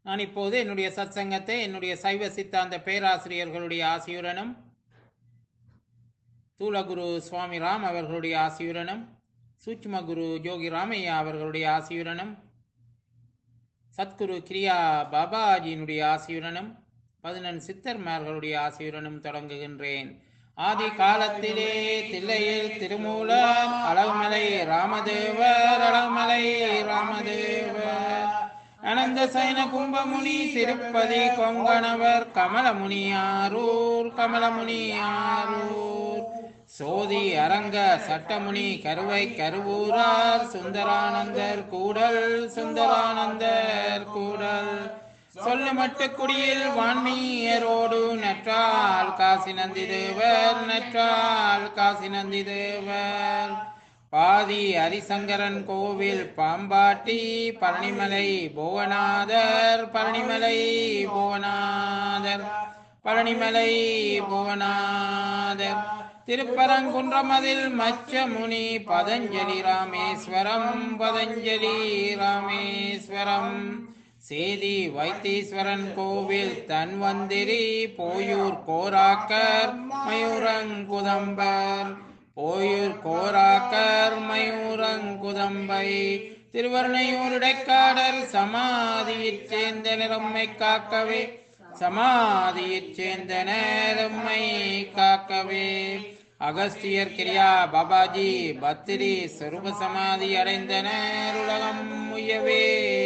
நான் இப்போது என்னுடைய சத்சங்கத்தை என்னுடைய சைவ சித்தாந்த பேராசிரியர்களுடைய ஆசியுடனும் தூலகுரு சுவாமி ராம் அவர்களுடைய ஆசியுடனும் சூட்சும குரு ஜோகி ராமையா அவர்களுடைய ஆசியுடனும் சத்குரு கிரியா பாபாஜியினுடைய ஆசியுடனும் பதினெண் சித்தர்மார்களுடைய ஆசியுடனும் தொடங்குகின்றேன் ஆதி காலத்திலே தில்லையில் திருமூலர் அழகுமலை ராமதேவர் அழகுமலை ராமதேவர் அனந்த சைன கும்பமுனி திருப்பதி கொங்கணவர் கமலமுனி ஆரூர் கமலமுனி ஆரூர் சோதி அரங்க சட்டமுனி கருவை கருவூரார் சுந்தரானந்தர் கூடல் சுந்தரானந்தர் கூடல் சொல்லு மட்டு குடியில் வான்மீயரோடு நற்றால் காசி நந்தி தேவர் நற்றால் காசி நந்தி தேவர் பாதி ஹரிசங்கரன் கோவில் பாம்பாட்டி பழனிமலை புவனாதர் பழனிமலை புவனாதர் பழனிமலை புவனாதர் திருப்பரங்குன்றமதில் மச்சமுனி பதஞ்சலி ராமேஸ்வரம் பதஞ்சலி ராமேஸ்வரம் சேதி வைத்தீஸ்வரன் கோவில் தன்வந்திரி போயூர் கோராக்கர் மயூரங்குதம்பர் போயூர் கோராக்கர் மயூரங்குதம்பை திருவருணையூர் இடைக்காடர் சமாதியிற் சேர்ந்த நிறம்மை காக்கவே சமாதியிற் சேர்ந்த நேரம்மை காக்கவே அகஸ்தியர் கிரியா பாபாஜி பத்திரி சொருப சமாதி அடைந்தனர் உலகம் முயவே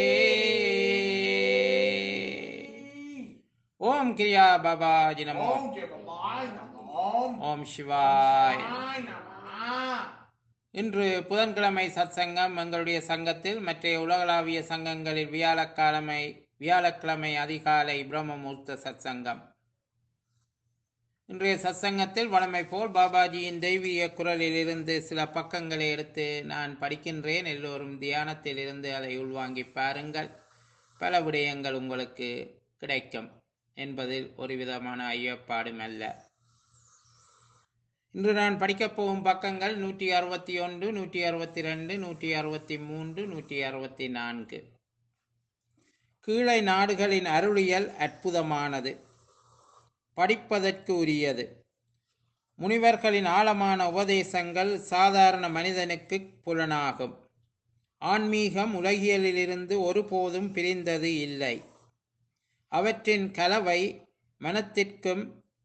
ஓம் கிரியா பாபாஜி நமோ ஓம் ஜெகமாய் நமோம் ஓம் சிவாய் ஆய் நமா இன்று புதன்கிழமை சத்சங்கம் எங்களுடைய சங்கத்தில் மற்ற உலகளாவிய சங்கங்களில் வியாழக்கிழமை வியாழக்கிழமை அதிகாலை பிரம்மமுகூர்த்த சத்சங்கம் இன்றைய சத்சங்கத்தில் வழமை போல் பாபாஜியின் தெய்வீக குரலில் இருந்து சில பக்கங்களை எடுத்து நான் படிக்கின்றேன் எல்லோரும் தியானத்தில் இருந்து அதை உள்வாங்கி பாருங்கள் பல விடயங்கள் உங்களுக்கு கிடைக்கும் என்பதில் ஒரு விதமான ஐயப்பாடும் அல்ல இன்று நான் படிக்கப் போகும் பக்கங்கள் நூற்றி அறுபத்தி ஒன்று நூற்றி அறுபத்தி ரெண்டு நூற்றி அறுபத்தி மூன்று நூற்றி அறுபத்தி நான்கு கீழே நாடுகளின் அருளியல் அற்புதமானது படிப்பதற்கு உரியது முனிவர்களின் ஆழமான உபதேசங்கள் சாதாரண மனிதனுக்கு புலனாகும் ஆன்மீகம் உலகியலிலிருந்து ஒருபோதும் பிரிந்தது இல்லை அவற்றின் கலவை மனத்திற்கும்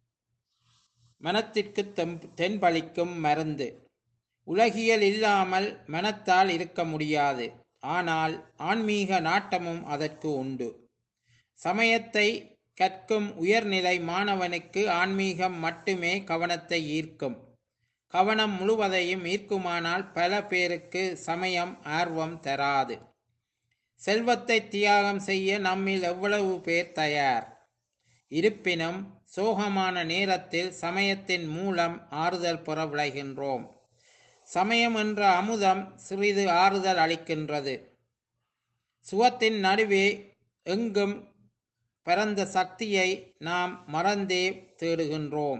மனத்திற்கு தெம் தென்பளிக்கும் மருந்து உலகியல் இல்லாமல் மனத்தால் இருக்க முடியாது ஆனால் ஆன்மீக நாட்டமும் அதற்கு உண்டு சமயத்தை கற்கும் உயர்நிலை மாணவனுக்கு ஆன்மீகம் மட்டுமே கவனத்தை ஈர்க்கும் கவனம் முழுவதையும் ஈர்க்குமானால் பல பேருக்கு சமயம் ஆர்வம் தராது செல்வத்தை தியாகம் செய்ய நம்மில் எவ்வளவு பேர் தயார் இருப்பினும் சோகமான நேரத்தில் சமயத்தின் மூலம் ஆறுதல் பெற விளைகின்றோம் சமயம் என்ற அமுதம் சிறிது ஆறுதல் அளிக்கின்றது சுவத்தின் நடுவே எங்கும் பரந்த சக்தியை நாம் மறந்தே தேடுகின்றோம்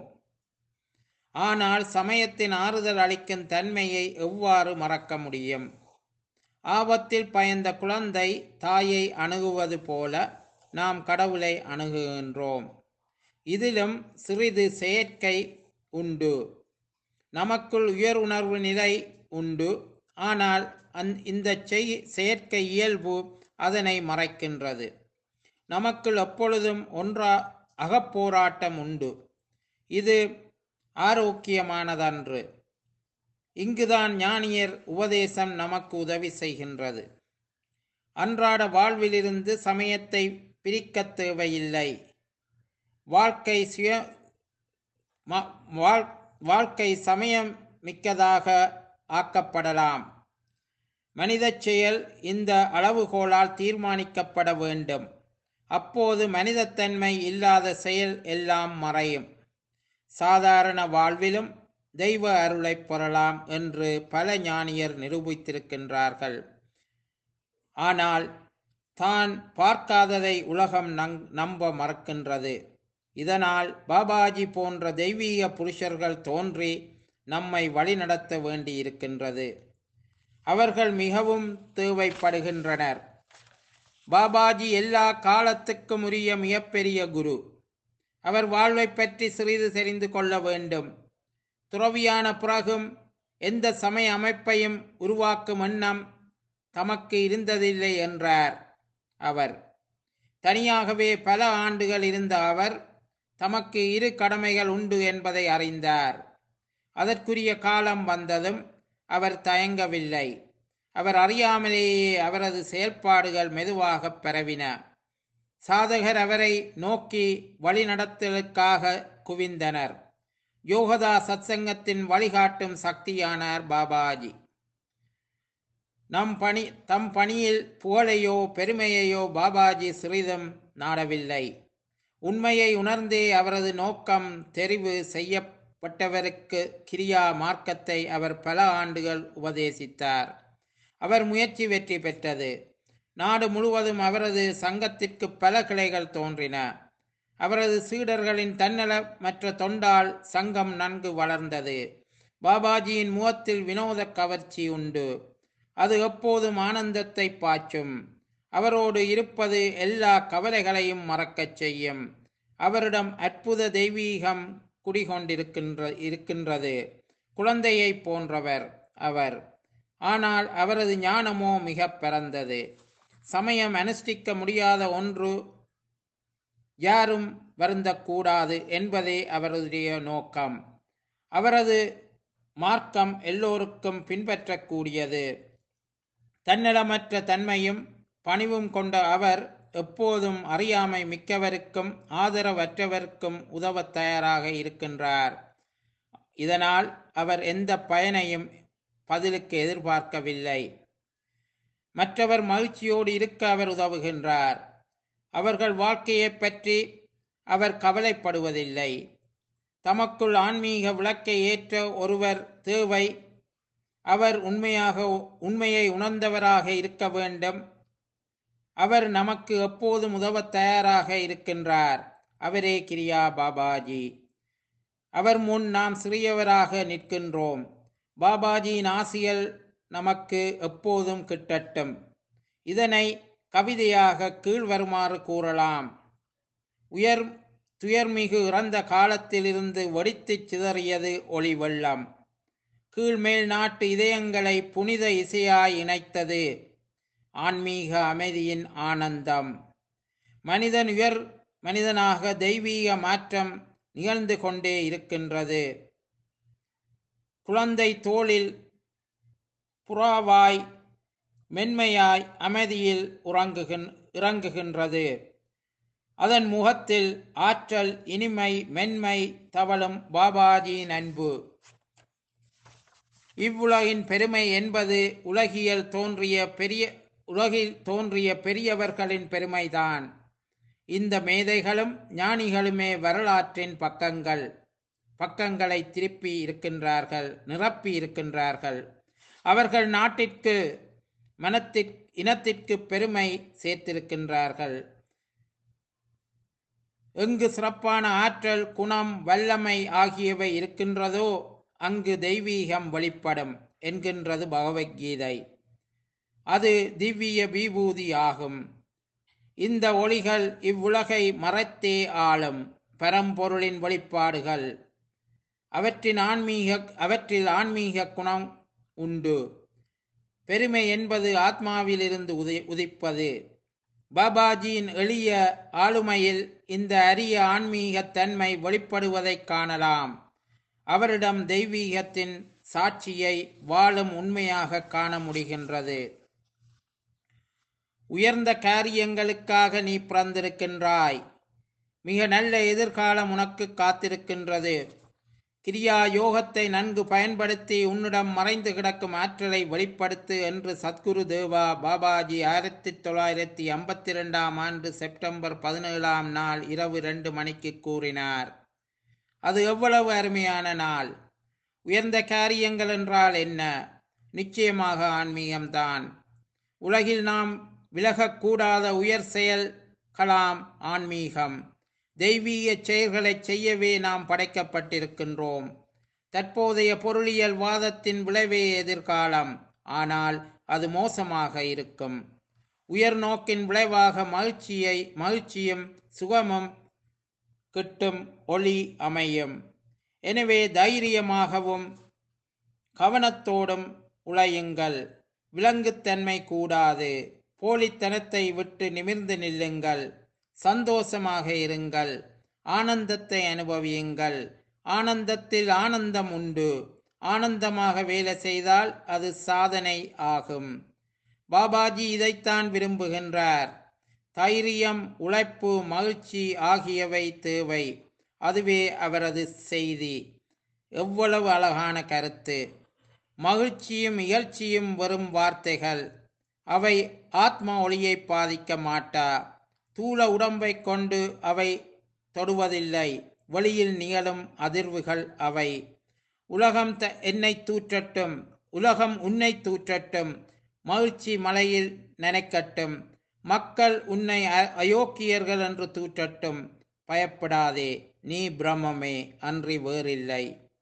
ஆனால் சமயத்தின் ஆறுதல் அளிக்கும் தன்மையை எவ்வாறு மறக்க முடியும் ஆபத்தில் பயந்த குழந்தை தாயை அணுகுவது போல நாம் கடவுளை அணுகுகின்றோம் இதிலும் சிறிது செயற்கை உண்டு நமக்குள் உயர் உணர்வு நிலை உண்டு ஆனால் அந் இந்த செய் செயற்கை இயல்பு அதனை மறைக்கின்றது நமக்குள் எப்பொழுதும் ஒன்றா அகப்போராட்டம் உண்டு இது ஆரோக்கியமானதன்று இங்குதான் ஞானியர் உபதேசம் நமக்கு உதவி செய்கின்றது அன்றாட வாழ்விலிருந்து சமயத்தை பிரிக்கத் தேவையில்லை வாழ்க்கை சுய ம- வாழ்- வாழ்க்கை சமயம் மிக்கதாக ஆக்கப்படலாம் மனிதச் செயல் இந்த அளவுகோலால் தீர்மானிக்கப்பட வேண்டும் அப்போது மனிதத்தன்மை இல்லாத செயல் எல்லாம் மறையும் சாதாரண வாழ்விலும் தெய்வ அருளைப் பெறலாம் என்று பல ஞானியர் நிரூபித்திருக்கின்றார்கள் ஆனால் தான் பார்க்காததை உலகம் நங் நம்ப மறக்கின்றது இதனால் பாபாஜி போன்ற தெய்வீக புருஷர்கள் தோன்றி நம்மை வழிநடத்த வேண்டியிருக்கின்றது அவர்கள் மிகவும் தேவைப்படுகின்றனர் பாபாஜி எல்லா காலத்துக்கும் உரிய மிகப்பெரிய குரு அவர் வாழ்வைப் பற்றி சிறிது தெரிந்து கொள்ள வேண்டும் துறவியான பிறகும் எந்த சமய அமைப்பையும் உருவாக்கும் எண்ணம் தமக்கு இருந்ததில்லை என்றார் அவர் தனியாகவே பல ஆண்டுகள் இருந்த அவர் தமக்கு இரு கடமைகள் உண்டு என்பதை அறிந்தார் அதற்குரிய காலம் வந்ததும் அவர் தயங்கவில்லை அவர் அறியாமலேயே அவரது செயல்பாடுகள் மெதுவாக பரவின சாதகர் அவரை நோக்கி வழிநடத்தலுக்காக குவிந்தனர் யோகதா சத்சங்கத்தின் வழிகாட்டும் சக்தியானார் பாபாஜி நம் பணி தம் பணியில் புகழையோ பெருமையையோ பாபாஜி சிறிதும் நாடவில்லை உண்மையை உணர்ந்தே அவரது நோக்கம் தெரிவு செய்யப்பட்டவருக்கு கிரியா மார்க்கத்தை அவர் பல ஆண்டுகள் உபதேசித்தார் அவர் முயற்சி வெற்றி பெற்றது நாடு முழுவதும் அவரது சங்கத்திற்கு பல கிளைகள் தோன்றின அவரது சீடர்களின் தன்னலமற்ற தொண்டால் சங்கம் நன்கு வளர்ந்தது பாபாஜியின் முகத்தில் வினோத கவர்ச்சி உண்டு அது எப்போதும் ஆனந்தத்தை பாய்ச்சும் அவரோடு இருப்பது எல்லா கவலைகளையும் மறக்கச் செய்யும் அவரிடம் அற்புத தெய்வீகம் குடிகொண்டிருக்கின்ற இருக்கின்றது குழந்தையைப் போன்றவர் அவர் ஆனால் அவரது ஞானமோ மிக பரந்தது சமயம் அனுஷ்டிக்க முடியாத ஒன்று யாரும் வருந்தக்கூடாது என்பதே அவருடைய நோக்கம் அவரது மார்க்கம் எல்லோருக்கும் பின்பற்றக்கூடியது தன்னலமற்ற தன்மையும் பணிவும் கொண்ட அவர் எப்போதும் அறியாமை மிக்கவருக்கும் ஆதரவற்றவருக்கும் உதவத் தயாராக இருக்கின்றார் இதனால் அவர் எந்த பயனையும் பதிலுக்கு எதிர்பார்க்கவில்லை மற்றவர் மகிழ்ச்சியோடு இருக்க அவர் உதவுகின்றார் அவர்கள் வாழ்க்கையைப் பற்றி அவர் கவலைப்படுவதில்லை தமக்குள் ஆன்மீக விளக்கை ஏற்ற ஒருவர் தேவை அவர் உண்மையாக உண்மையை உணர்ந்தவராக இருக்க வேண்டும் அவர் நமக்கு எப்போதும் உதவத் தயாராக இருக்கின்றார் அவரே கிரியா பாபாஜி அவர் முன் நாம் சிறியவராக நிற்கின்றோம் பாபாஜியின் ஆசிகள் நமக்கு எப்போதும் கிட்டட்டும் இதனை கவிதையாக கீழ்வருமாறு கூறலாம் உயர் துயர்மிகு இறந்த காலத்திலிருந்து வெடித்துச் சிதறியது ஒளி வெள்ளம் கீழ்மேல் நாட்டு இதயங்களை புனித இசையாய் இணைத்தது ஆன்மீக அமைதியின் ஆனந்தம் மனிதன் உயர் மனிதனாக தெய்வீக மாற்றம் நிகழ்ந்து கொண்டே இருக்கின்றது குழந்தை தோளில் புறாவாய் மென்மையாய் அமைதியில் உறங்குகின் இறங்குகின்றது அதன் முகத்தில் ஆற்றல் இனிமை மென்மை தவழும் பாபாஜியின் அன்பு இவ்வுலகின் பெருமை என்பது உலகியல் தோன்றிய பெரிய உலகில் தோன்றிய பெரியவர்களின் பெருமைதான் இந்த மேதைகளும் ஞானிகளுமே வரலாற்றின் பக்கங்கள் பக்கங்களை திருப்பி இருக்கின்றார்கள் நிரப்பி இருக்கின்றார்கள் அவர்கள் நாட்டிற்கு மனத்திற் இனத்திற்கு பெருமை சேர்த்திருக்கின்றார்கள் எங்கு சிறப்பான ஆற்றல் குணம் வல்லமை ஆகியவை இருக்கின்றதோ அங்கு தெய்வீகம் வெளிப்படும் என்கின்றது பகவத்கீதை அது திவ்ய விபூதி ஆகும் இந்த ஒளிகள் இவ்வுலகை மறைத்தே ஆளும் பரம்பொருளின் வெளிப்பாடுகள் அவற்றின் ஆன்மீக அவற்றில் ஆன்மீக குணம் உண்டு பெருமை என்பது ஆத்மாவிலிருந்து உதி உதிப்பது பாபாஜியின் எளிய ஆளுமையில் இந்த அரிய ஆன்மீக தன்மை வெளிப்படுவதைக் காணலாம் அவரிடம் தெய்வீகத்தின் சாட்சியை வாழும் உண்மையாக காண முடிகின்றது உயர்ந்த காரியங்களுக்காக நீ பிறந்திருக்கின்றாய் மிக நல்ல எதிர்காலம் உனக்கு காத்திருக்கின்றது கிரியா யோகத்தை நன்கு பயன்படுத்தி உன்னிடம் மறைந்து கிடக்கும் ஆற்றலை வெளிப்படுத்து என்று சத்குரு தேவா பாபாஜி ஆயிரத்தி தொள்ளாயிரத்தி ஐம்பத்தி ரெண்டாம் ஆண்டு செப்டம்பர் பதினேழாம் நாள் இரவு ரெண்டு மணிக்கு கூறினார் அது எவ்வளவு அருமையான நாள் உயர்ந்த காரியங்கள் என்றால் என்ன நிச்சயமாக ஆன்மீகம்தான் உலகில் நாம் விலகக்கூடாத உயர் செயல்களாம் ஆன்மீகம் தெய்வீக செயல்களைச் செய்யவே நாம் படைக்கப்பட்டிருக்கின்றோம் தற்போதைய பொருளியல் வாதத்தின் விளைவே எதிர்காலம் ஆனால் அது மோசமாக இருக்கும் உயர் நோக்கின் விளைவாக மகிழ்ச்சியை மகிழ்ச்சியும் சுகமும் கிட்டும் ஒளி அமையும் எனவே தைரியமாகவும் கவனத்தோடும் உழையுங்கள் விலங்குத்தன்மை கூடாது போலித்தனத்தை விட்டு நிமிர்ந்து நில்லுங்கள் சந்தோஷமாக இருங்கள் ஆனந்தத்தை அனுபவியுங்கள் ஆனந்தத்தில் ஆனந்தம் உண்டு ஆனந்தமாக வேலை செய்தால் அது சாதனை ஆகும் பாபாஜி இதைத்தான் விரும்புகின்றார் தைரியம் உழைப்பு மகிழ்ச்சி ஆகியவை தேவை அதுவே அவரது செய்தி எவ்வளவு அழகான கருத்து மகிழ்ச்சியும் இகழ்ச்சியும் வெறும் வார்த்தைகள் அவை ஆத்ம ஒளியை பாதிக்க மாட்டா தூள உடம்பை கொண்டு அவை தொடுவதில்லை வெளியில் நிகழும் அதிர்வுகள் அவை உலகம் த என்னை தூற்றட்டும் உலகம் உன்னை தூற்றட்டும் மகிழ்ச்சி மலையில் நனைக்கட்டும் மக்கள் உன்னை அ- அயோக்கியர்கள் என்று தூற்றட்டும் பயப்படாதே நீ பிரம்மமே அன்றி வேறில்லை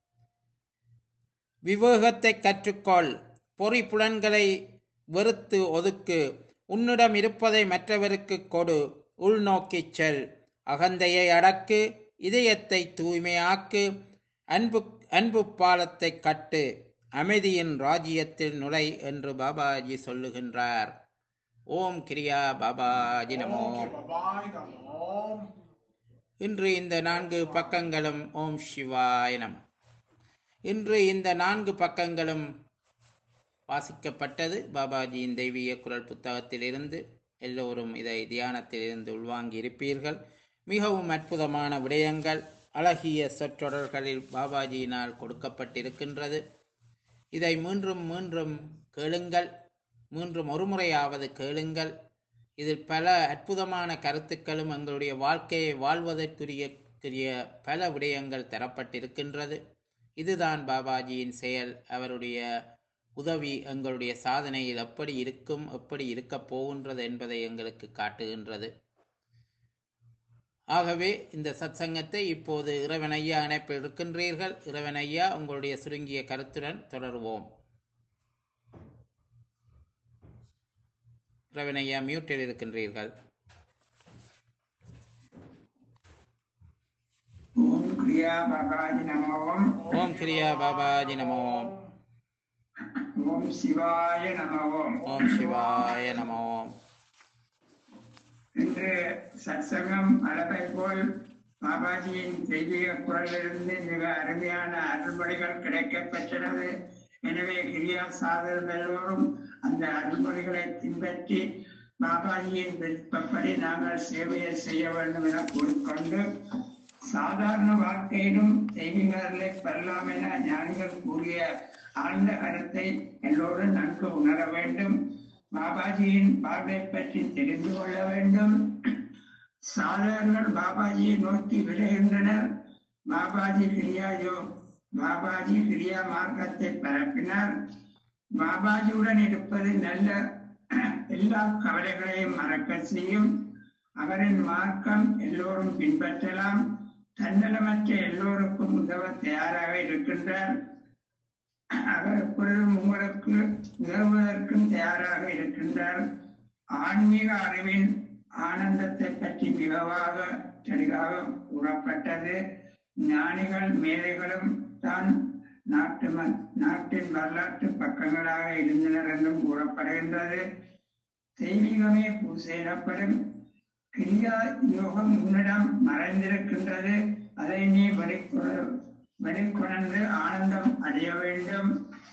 விவேகத்தை கற்றுக்கொள் பொறி புலன்களை வெறுத்து ஒதுக்கு உன்னிடம் இருப்பதை மற்றவருக்கு கொடு உள்நோக்கிச் செல் அகந்தையை அடக்கு இதயத்தை தூய்மையாக்கு அன்பு அன்பு பாலத்தை கட்டு அமைதியின் ராஜ்யத்தில் நுழை என்று பாபாஜி சொல்லுகின்றார் ஓம் கிரியா பாபாஜி நமோ ஓம் சிவாய நமோ இன்று இந்த நான்கு பக்கங்களும் ஓம் சிவாய நம இன்று இந்த நான்கு பக்கங்களும் வாசிக்கப்பட்டது பாபாஜியின் தெய்வீக குரல் புத்தகத்திலிருந்து எல்லோரும் இதை தியானத்திலிருந்து உள்வாங்கி இருப்பீர்கள் மிகவும் அற்புதமான விடயங்கள் அழகிய சொற்றொடர்களில் பாபாஜியினால் கொடுக்கப்பட்டிருக்கின்றது இதை மீண்டும் மீண்டும் கேளுங்கள் மீண்டும் ஒருமுறையாவது கேளுங்கள் இதில் பல அற்புதமான கருத்துக்களும் எங்களுடைய வாழ்க்கையை வாழ்வதற்குரிய குரிய பல விடயங்கள் தரப்பட்டிருக்கின்றது இதுதான் பாபாஜியின் செயல் அவருடைய உதவி எங்களுடைய சாதனையில் எப்படி இருக்கும் எப்படி இருக்கப் போகின்றது என்பதை எங்களுக்கு காட்டுகின்றது ஆகவே இந்த சத்சங்கத்தை இப்போது இறைவன் ஐயா இணைப்பில் இருக்கின்றீர்கள் இறைவன் ஐயா உங்களுடைய சுருங்கிய கருத்துடன் தொடருவோம் இறைவன் ஐயா மியூட்டில் இருக்கின்றீர்கள் ஓம் கிரியா பகாஜி நமோம் ஓம் கிரியா பாபாஜி நமோ ஓம் சிவாய நமோம் ஓம் சிவாய நமோ இன்று சத்சங்கம் அளவை போல் பாபாஜியின் தெய்வீக குரலிலிருந்து மிக அருமையான அருள்மொழிகள் கிடைக்கப் பெற்றது எனவே கிரியா சாதகம் எல்லோரும் அந்த அருள்மொழிகளை பின்பற்றி பாபாஜியின் விருப்பப்படி நாங்கள் சேவையை செய்ய வேண்டும் என கூறிக்கொண்டு சாதாரண வாழ்க்கையிலும் தெய்வீகர்களை பெறலாம் என ஞானிகள் கூறிய ஆழ்ந்த கருத்தை எல்லோரும் நன்கு உணர வேண்டும் பாபாஜியின் பார்வை பற்றி தெரிந்து கொள்ள வேண்டும் சாதகர்கள் பாபாஜியை நோக்கி விரைகின்றனர் பாபாஜி கிரியாயோ பாபாஜி கிரியா மார்க்கத்தை பரப்பினார் பாபாஜியுடன் இருப்பது நல்ல எல்லா கவலைகளையும் மறக்க செய்யும் அவரின் மார்க்கம் எல்லோரும் பின்பற்றலாம் தன்னலமற்ற எல்லோருக்கும் உதவ தயாராக இருக்கின்றார் அவர் எப்பொழுதும் உங்களுக்கு உதவுவதற்கும் தயாராக இருக்கின்றார் ஆன்மீக அறிவின் ஆனந்தத்தை பற்றி மிகவாக தெளிவாக கூறப்பட்டது ஞானிகள் மேதைகளும் தான் நாட்டு ம- நாட்டின் வரலாற்று பக்கங்களாக இருந்தனர் என்றும் கூறப்படுகின்றது தெய்வீகமே பூசை எனப்படும் கிரியா யோகம் உன்னிடம் மறைந்திருக்கின்றது அதை நீ வெளிக்கொண வெளிக்கொணர்ந்து ஆனந்தம் அடைய வேண்டும்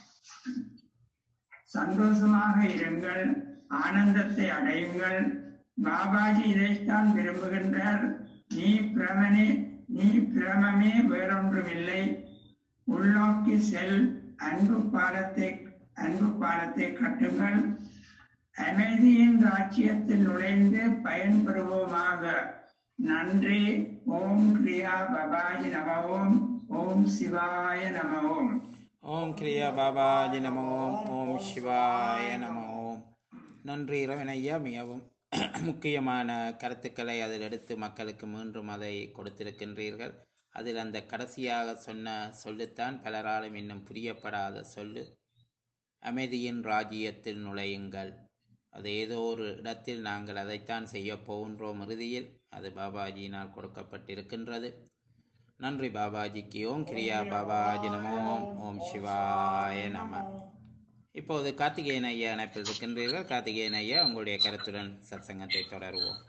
சந்தோஷமாக இருங்கள் ஆனந்தத்தை அடையுங்கள் பாபாஜி இதைத்தான் விரும்புகின்றார் நீ பிரமனே நீ பிரமமே வேறொன்றுமில்லை உள்நோக்கி செல் அன்பு பாலத்தை அன்பு பாலத்தை கட்டுங்கள் அமைதியின் ராஜ்யத்தில் நுழைந்து பயன்பெறுவோமாக நன்றி ஓம் கிரியா பபாஜி நம ஓம் ஓம் சிவாய நம ஓம் ஓம் கிரியா பாபாஜி நமோ ஓம் சிவாய நமோ நன்றி இறைவன் ஐயா மிகவும் முக்கியமான கருத்துக்களை அதில் எடுத்து மக்களுக்கு மீண்டும் அதை கொடுத்திருக்கின்றீர்கள் அதில் அந்த கடைசியாக சொன்ன சொல்லுத்தான் பலராலும் இன்னும் புரியப்படாத சொல்லு அமைதியின் ராஜ்யத்தில் நுழையுங்கள் அது ஏதோ ஒரு இடத்தில் நாங்கள் அதைத்தான் செய்ய போகின்றோம் இறுதியில் அது பாபாஜியினால் கொடுக்கப்பட்டிருக்கின்றது நன்றி பாபாஜிக்கு ஓம் கிரியா பாபாஜி நமோ ஓம் சிவாய நம இப்போது கார்த்திகேயன் ஐயா இணைப்பில் இருக்கின்றீர்கள் கார்த்திகேயன் ஐயா உங்களுடைய கருத்துடன் சத்சங்கத்தை தொடருவோம்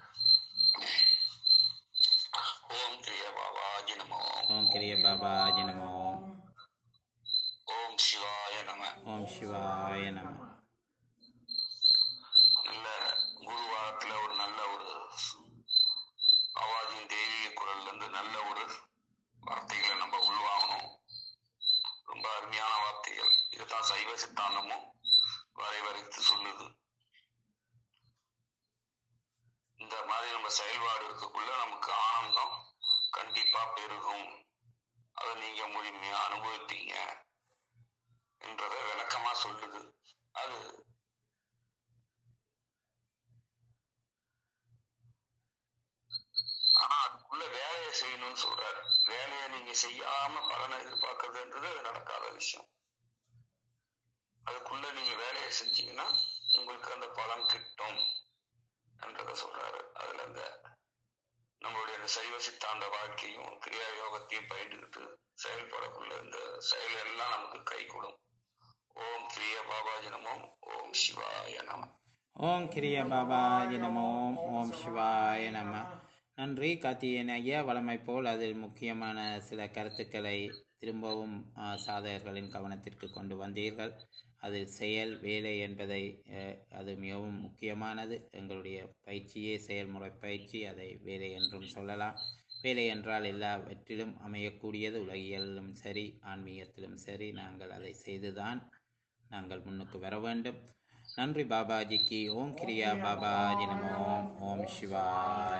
ஓம் கிரிய பாபாஜி நமோ ஓம் கிரிய பாபாஜி நமோ ஓம் சிவாய நம ஓம் சிவாய நம நல்ல குருவாரத்துல ஒரு நல்ல ஒரு அவாதியின் தெய்வீக குரல்ல இருந்து நல்ல ஒரு வார்த்தைகளை நம்ம உள்வாங்கணும் ரொம்ப அருமையான வார்த்தைகள் இதுதான் சைவ சித்தாந்தமும் வரைவரைத்து சொல்லுது இந்த மாதிரி நம்ம செயல்பாடு இருக்கக்குள்ள நமக்கு ஆனந்தம் கண்டிப்பா பெருகும் அதை நீங்க முழுமையா அனுபவிப்பீங்க என்றதை விளக்கமா சொல்லுது அது ஆனா அதுக்குள்ள வேலையை செய்யணும்னு சொல்றாரு வேலையை நீங்க செய்யாம பலனை எதிர்பார்க்கறதுன்றது அது நடக்காத விஷயம் அதுக்குள்ள நீங்க வேலையை செஞ்சீங்கன்னா உங்களுக்கு அந்த பலன் கிட்டும் என்றதை சொல்றாரு அதுல இந்த நம்மளுடைய இந்த சைவ சித்தாந்த வாழ்க்கையும் கிரியா யோகத்தையும் பயின்றுக்கிட்டு செயல்படக்குள்ள இந்த செயல் எல்லாம் நமக்கு கை கொடும் ஓம் கிரிய பாபாஜி நமோம் ஓம் சிவாய நம ஓம் கிரிய பாபாஜி நமோ ஓம் சிவாய நம நன்றி கார்த்திகேயன் ஐயா வழமை போல் அதில் முக்கியமான சில கருத்துக்களை திரும்பவும் ஆ, சாதகர்களின் கவனத்திற்கு கொண்டு வந்தீர்கள் அதில் செயல் வேலை என்பதை அஹ், அது மிகவும் முக்கியமானது எங்களுடைய பயிற்சியே செயல்முறை பயிற்சி அதை வேலை என்றும் சொல்லலாம் வேலை என்றால் எல்லாவற்றிலும் அமையக்கூடியது உலகியலிலும் சரி ஆன்மீகத்திலும் சரி நாங்கள் அதை செய்துதான் நாங்கள் முன்னுக்கு வர வேண்டும் நன்றி பாபாஜிக்கு ஓம் கிரியா பாபாஜி நமோ ஓம் சிவாய்